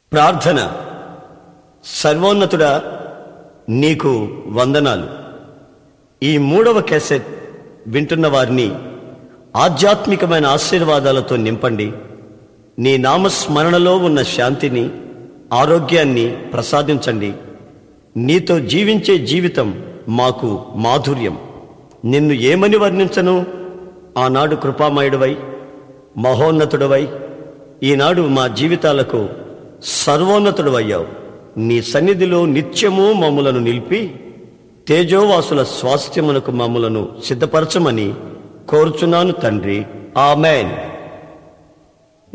ప్రార్థన సర్వోన్నతుడా నీకు వందనాలు ఈ మూడవ క్యాసెట్ వింటున్న వారిని ఆధ్యాత్మికమైన ఆశీర్వాదాలతో నింపండి నీ నామస్మరణలో ఉన్న శాంతిని ఆరోగ్యాన్ని ప్రసాదించండి నీతో జీవించే జీవితం మాకు మాధుర్యం నిన్ను ఏమని వర్ణించను ఆనాడు కృపామయుడివై మహోన్నతుడవై ఈనాడు మా జీవితాలకు సర్వోన్నతుడవయ్యావు నీ సన్నిధిలో నిత్యము మమ్ములను నిలిపి తేజోవాసుల స్వాస్థ్యమునకు మమ్ములను సిద్ధపరచమని కోరుచున్నాను తండ్రి ఆమెన్